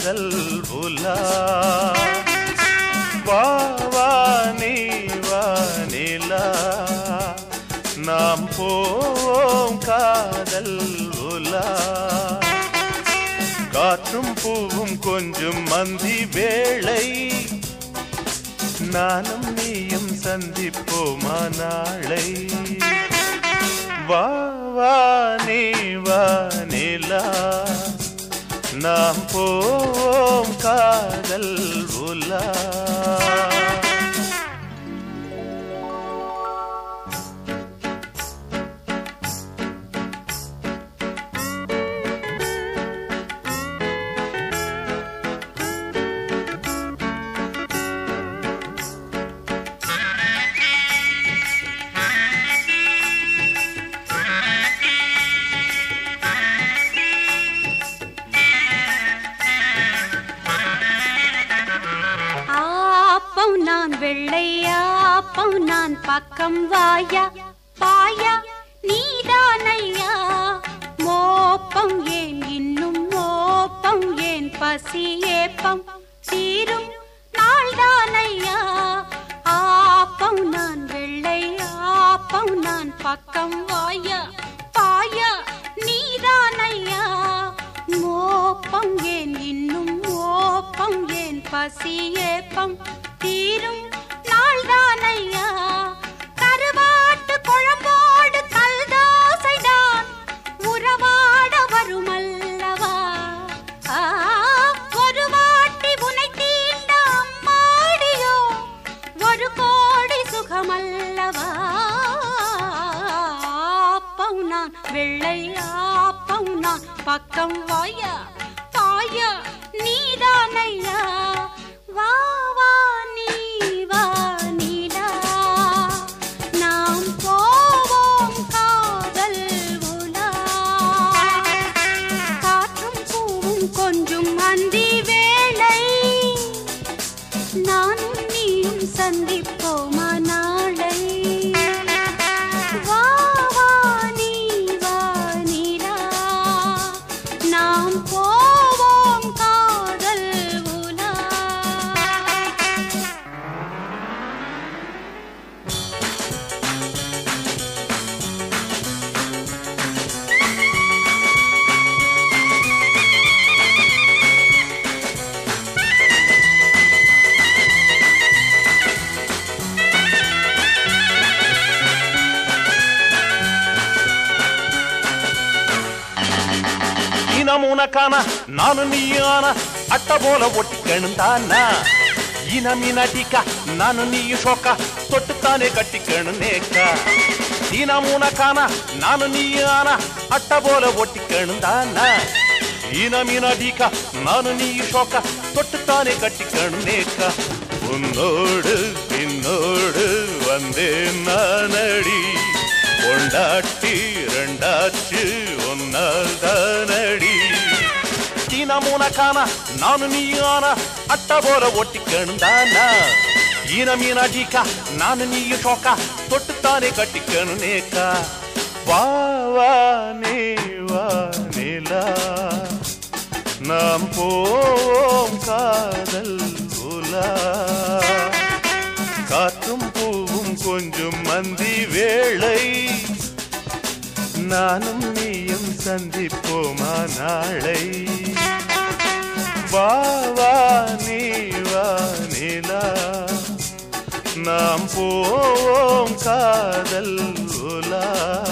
காதல் உலா வா வா நீ வா நிலா நாம் போவோம் காதல் உலா காற்றும் பூவும் கொஞ்சம் மந்தி வேளை நானும் நீயும் சந்திப்போமா நாளை வா வா நீ வா நிலா நாம் போவோம் காதல் உலா ஆப்பம் நான் வெள்ளையாப்பம் நான் பக்கம் வாயா பாயா நீதானையா மோப்பம் ஏன் இன்னும் மோப்பம் ஏன் பசி ஏப்பம் தீரும் நாள்தானையா ஆப்பம் நான் வெள்ளையாப்பம் நான் பக்கம் வாயா பாயா நீதானையா மோப்பம் ஏன் இன்னும் மோப்பம் ஏன் பசி ஏப்பம் தீரும் நாள்தானையா கருவாட்டு குழம்போடு கல்தோசைதான் உறவாட வருமல்லவா ஆ, ஒரு வாட்டி உனை தீண்ட அம்மாடியோ ஒரு கோடி சுகமல்லவா ஆப்பம் நான் வெள்ளை ஆப்பம் நான் பக்கம் வாயா தாயா நீதானையா வா வா நீ வா நீடா நாம் போவோம் காதல் உலா காற்றும் பூவும் கொஞ்சம் அந்தி வேளை நானும் நீயும் சந்திப்போமா நாளை வா வா நீ வா நீலா நாம் போவோம் காதல் உலா இனம் உனக்கான நானு நீயான அட்ட போல ஒட்டிக்கணும் தானா இனம் இனடிக்கா நானு நீயும் ஷோக்கா தொட்டுத்தானே கட்டிக்கணும் நேக்கா இனம் உனக்கான நானு நீயான அட்ட போல ஒட்டிக்கணும் தானா இனம் இனடிக்கா நானு நீயும் ஷோக்கா தொட்டுத்தானே கட்டிக்கணும் நேக்கா உன்னோடு பின்னோடு வந்தேன் நானடி பொண்டாட்டி ரெண்டாச்சு ஒன்னால் தானடி இனம் உனக்கான நானு நீயான அட்ட போல ஒட்டிக்கணும் தானா இனம் இனடிக்கா நானு நீயும் ஷோக்கா தொட்டுத்தானே கட்டிக்கணும் நேக்கா வா வா நீ வா நிலா நாம் போவோம் காதல் உலா காற்றும் பூவும் கொஞ்சம் மந்தி வேளை நானும் நீயும் சந்திப்போமா நாளை வா வா நீ வா நிலா நாம் போவோம் காதல் உலா